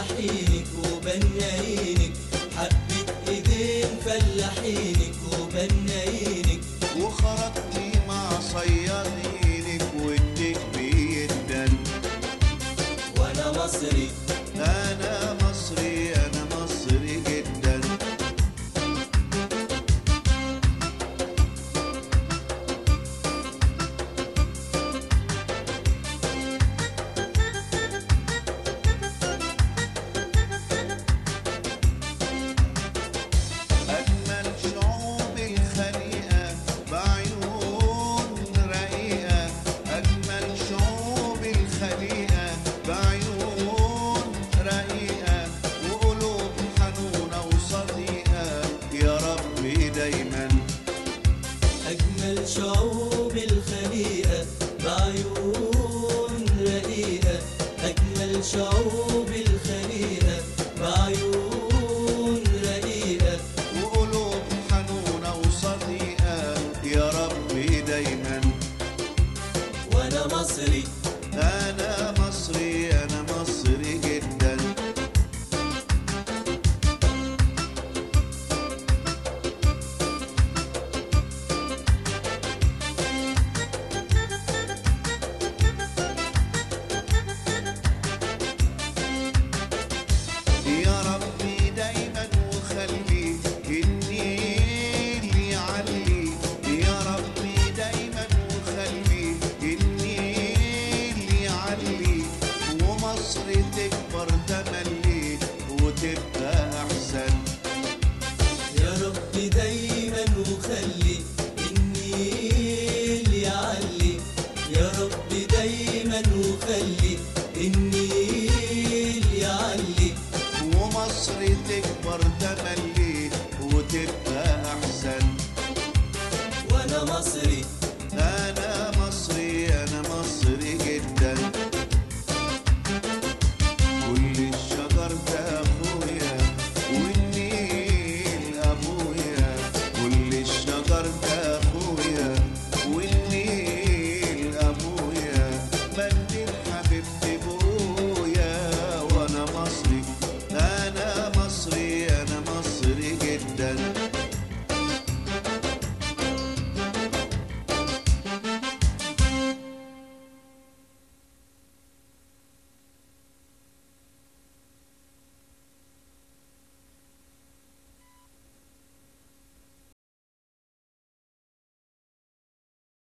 فلاحينك وبنايينك حبة ايدين فلاحينك وبنايينك وخرجتي مع صيادينك واديك بيدن وانا مصري انا مصري انا مصري جدا أجمل شعوب الخليقة بعيون رقيقة أجمل شعوب الخليقة بعيون رقيقة وقلوب حنونة وصديقة يا رب دايما أجمل شعوب الخليقة بعيون رقيقة أجمل شعوب الخليقة بعيون رقيقة وقلوب حنونة وصديقة يا رب دايما وأنا مصري